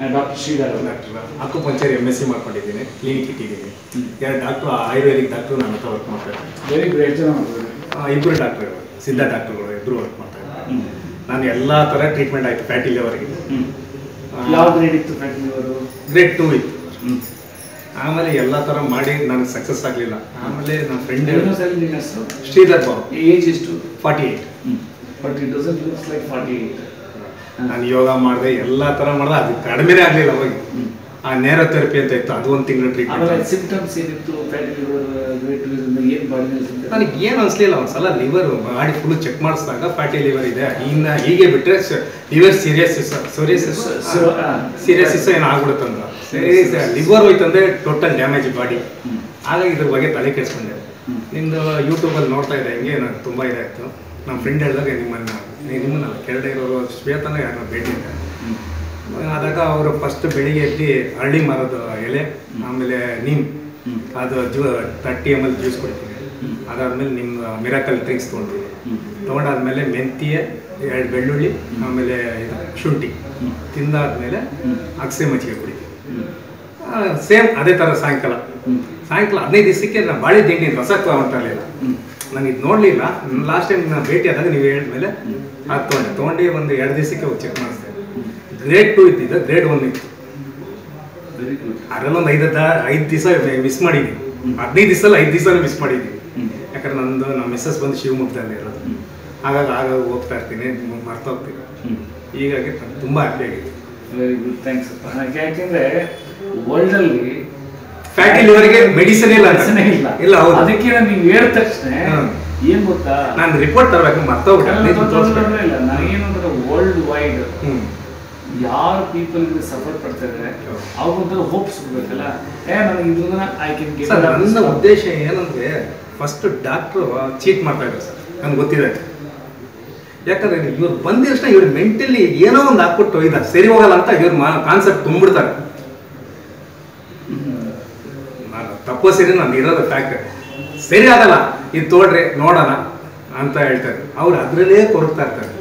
Doctor Sridhar ಅವರು doctor acupuncture M S C ಮಾಡ್ಕೊಂಡಿದ್ದೀನಿ clinic ಇಟ್ಟಿದ್ದೀನಿ ಹ್ಮ್. ಎರಡು ಡಾಕ್ಟ್ರು ಆಯುರ್ವೇದಿಕ್ ಡಾಕ್ಟ್ರು ನನ್ನ ಹತ್ರ ವರ್ಕ್ ಮಾಡ್ತಾ ಇದ್ದಾರೆ ವೆರಿ ಗ್ರೇಟ್ ಜನ ಮಾಡಿದ್ರು ಆ, ಇಬ್ರು ಡಾಕ್ಟರ್ ಸಿದ್ಧ ಡಾಕ್ಟರ್ಗಳು ಇಬ್ಬರು ವರ್ಕ್ ಮಾಡ್ತಾ ಇದ್ದಾರೆ ಹ್ಮ್. ನಾನು ಎಲ್ಲ ಥರ ಟ್ರೀಟ್ಮೆಂಟ್ ಆಯಿತು ಫ್ಯಾಟಿ ಲಿವರ್ಗೆ ಹ್ಮ್. ಯಾವ ಗ್ರೇಡ್ ಇತ್ತು ಫ್ಯಾಕ್ಟ್ರಿ ಅವರು ಗ್ರೇಡ್ ಟೂ ಇತ್ತು ಹ್ಮ್ ಆಮೇಲೆ ಎಲ್ಲ ಥರ ಮಾಡಿ ನನಗೆ ಸಕ್ಸಸ್ ಆಗಲಿಲ್ಲ ಆಮೇಲೆ ನನ್ನ ಫ್ರೆಂಡ್ ಇನ್ನೊಂದ್ಸಲಿ ನಿನ್ನ ಹೆಸರು ಶ್ರೀಧರ್ ಬಾಬು ಏಜ್ ಎಷ್ಟು forty eight but it doesn't looks like forty eight ನಾನು ಯೋಗ ಮಾಡಿದೆ ಎಲ್ಲ ಥರ ಮಾಡಿದೆ ಅದು ಕಡಿಮೆನೇ ಆಗಲಿಲ್ಲ ಅವಾಗ ಆ ನೇರ ಥೆರಪಿ ಅಂತ ಇತ್ತು ಅದು ಒಂದು ತಿಂಗಳು ಆಮೇಲೆ ಟ್ರೀಟ್ಮೆಂಟ್ ಸಿಂಪ್ಟಮ್ಸ್ ಏನಿತ್ತು ಫ್ಯಾಟಿ ಲಿವರ್ ವೇಟ್ ಏನು ಬಾಡಿ ನನಗೆ ಏನು ಅನಿಸ್ಲಿಲ್ಲ ಒಂದ್ಸಲ ಲಿವರ್ ಬಾಡಿ ಫುಲ್ ಚೆಕ್ ಮಾಡಿಸಿದಾಗ ಫ್ಯಾಟಿ ಲಿವರ್ ಇದೆ ಇನ್ನು ಹೀಗೆ ಬಿಟ್ಟರೆ ಲಿವರ್ ಸೀರಿಯಸಿಸ್ ಸೋರಿಯಸಿಸ್ So, ಆ. ಸೀರಿಯಸಿಸ್ ಏನು ಆಗ್ಬಿಡುತ್ತಂದ ಸರಿ ಲಿವರ್ ಹೋಯ್ತಂದ್ರೆ ಟೋಟಲ್ ಡ್ಯಾಮೇಜ್ ಬಾಡಿ ಹ್ಮ್. ಹಾಗಾಗಿ ಇದ್ರ ಬಗ್ಗೆ ತಲೆ ಕೆಡಿಸ್ಕೊಂಡೆ ಹ್ಮ್. ನಿಮ್ದು ಯೂಟ್ಯೂಬಲ್ಲಿ ನೋಡ್ತಾ ಇದ್ದೆ ಹಿಂಗೆ ನನಗೆ ತುಂಬ ಇದಾಯಿತು ನಮ್ಮ ಫ್ರೆಂಡ್ ಹೇಳಿದಾಗ ನಿಮ್ಮನ್ನು ನಿಮ್ಮನ್ನಲ್ಲ ಕೆಳಗಡೆ ಇರೋರು ಶ್ವೇತನ ಯಾರನ್ನ ಭೇಟಿ ಇದ್ದೆ ಆದಾಗ ಅವರು ಫಸ್ಟ್ ಬೆಳಿಗ್ಗೆ ಎದ್ದು ಹಳ್ಳಿ ಮರದ ಎಲೆ ಆಮೇಲೆ ನೀಮ್ ಹ್ಮ್. ಅದು ಜೂ ತರ್ಟಿ ಎಮ್ ಎಲ್ ಜ್ಯೂಸ್ ಕೊಡ್ತೀನಿ ಹ್ಮ್. ಅದಾದ್ಮೇಲೆ ನಿಮ್ಮ ಮಿರಾಕಲ್ ಡ್ರಿಂಕ್ಸ್ ತೊಗೊಳ್ತೀನಿ ಹ್ಮ್. ತೊಗೊಂಡಾದ್ಮೇಲೆ ಮೆಂತ್ಯ ಎರಡು ಬೆಳ್ಳುಳ್ಳಿ ಆಮೇಲೆ ಇದು ಶುಂಠಿ ಹ್ಮ್. ತಿಂದಾದ್ಮೇಲೆ ಹ್ಮ್. ಅಗಸೆ ಮಜ್ಜಿಗೆ ಕುಡಿತೀನಿ ಸೇಮ್ ಅದೇ ಥರ ಸಾಯಂಕಾಲ ಹ್ಮ್. ಸಾಯಂಕಾಲ ಹದಿನೈದು ದಿವಸಕ್ಕೆ ನಾನು ಬಾಳೆ ತಿಂಡಿ ರಸ ತಗೊಳ್ತಾ ಇರಲಿಲ್ಲ ಹ್ಮ್. ನಾನು ಇದು ನೋಡಲಿಲ್ಲ ಲಾಸ್ಟ್ ಟೈಮ್ ನಾನು ಭೇಟಿ ಆದಾಗ ನೀವು ಹೇಳಿದ್ಮೇಲೆ ಹ್ಮ್. ಅದು ತೊಗೊಂಡೆ ತೊಗೊಂಡು ಒಂದು ಎರಡು ದಿವಸಕ್ಕೆ ಹೋಗಿ ಚೆಕ್ ಮಾಡಿಸ್ದೆ ಗ್ರೇಡ್ ಟು ಇದ್ದಿದ್ದು ಗ್ರೇಡ್ ಒನ್ ಇತ್ತು ವೆರಿ ಗುಡ್ ಅದರಲ್ಲೊಂದು ಐದು ಐದು ದಿವಸ ಮಿಸ್ ಮಾಡಿದ್ದೀನಿ ಹ್ಮ್. ಹದಿನೈದು ದಿವಸ ಐದು ದಿವಸ ಮಿಸ್ ಮಾಡಿದ್ದೀನಿ ಹ್ಮ್. ಯಾಕಂದ್ರೆ ನಂದು ನಮ್ಮ ಮಿಸ್ಸಸ್ ಬಂದು ಶಿವಮೊಗ್ಗದಲ್ಲಿ ಇರೋದು ಹ್ಮ್. ಹಾಗಾಗಿ ಆಗಾಗ ಹೋಗ್ತಾ ಇರ್ತೀನಿ ಮರ್ತೋಗ್ತೀನಿ ಹ್ಮ್. ಹೀಗಾಗಿ ನಾನು ತುಂಬ ಹ್ಯಾಪಿ ಆಗಿದೆ ವೆರಿ ಗುಡ್ ಥ್ಯಾಂಕ್ಸ್ ಯಾಕೆಂದ್ರೆ ವರ್ಲ್ಡ್ ಅಲ್ಲಿ ಫ್ಯಾಟಿ ಲಿವರ್ಗೆ ಮೆಡಿಸಿನ್ ಇಲ್ಲ ಅಂತ. medicine ಇಲ್ಲ ಇಲ್ಲ ಹೌದು ಅದಕ್ಕೆ ನೀವು ಹೇಳಿದ ತಕ್ಷಣ ಹ್ಮ್. ಏನ್ ಗೊತ್ತಾ ನಾನು ರಿಪೋರ್ಟ್ ತರಬೇಕು ಮರ್ತೋಗ್ಬಿಟ್ಟೆ ನಾನು ಹದಿನೈದು ತೊಂದ್ರೆ ತೋರಿಸ್ಬೇಕು ಇಲ್ಲ ನನಗೇನು ಅಂದ್ರೆ ವರ್ಲ್ಡ್ ವೈಡ್ ಹ್ಞೂ ಯಾರು ಪೀಪಲ್ ಸಫರ್ ಪಡ್ತಾ ಇದ್ದಾರೆ ಹೌದು. ಅವ್ರಿಗೊಂಥರ ಹೋಪ್ಸ್ ಕೊಡ್ಬೇಕಲ್ಲ ಏ ನನಗೆ ಇದನ್ನ ಐ ಕ್ಯಾನ್ ಗೆಟ್ ಸರ್ ನನ್ನ ಉದ್ದೇಶ ಏನಂದ್ರೆ ಫಸ್ಟ್ ಡಾಕ್ಟ್ರು ಚೀಟ್ ಮಾಡ್ತಾ ಇದ್ದಾರೆ ಸರ್ ನನ್ಗೆ ಗೊತ್ತಿದೆ ಯಾಕಂದ್ರೆ ಇವ್ರು ಬಂದ ತಕ್ಷಣ ಇವ್ರು ಮೆಂಟಲಿ ಏನೋ ಒಂದು ಹಾಕ್ಬಿಟ್ಟು ಇದ ಸರಿ ಹೋಗಲ್ಲ ಅಂತ ಇವ್ರ ಕಾನ್ಸೆಪ್ಟ್ ತುಂಬಿಡ್ತಾರೆ ನಾನು ತಪ್ಪೋ ಸರಿ ನಾನು ಇರೋದು ಫ್ಯಾಕ್ಟ್ ಸರಿ ಆಗಲ್ಲ ಇದು ತೋಡ್ರಿ ನೋಡೋಣ ಅಂತ ಹೇಳ್ತಾರೆ ಅವ್ರು ಅದರಲ್ಲೇ ಕೊರಗ್ತಾ ಇರ್ತಾರೆ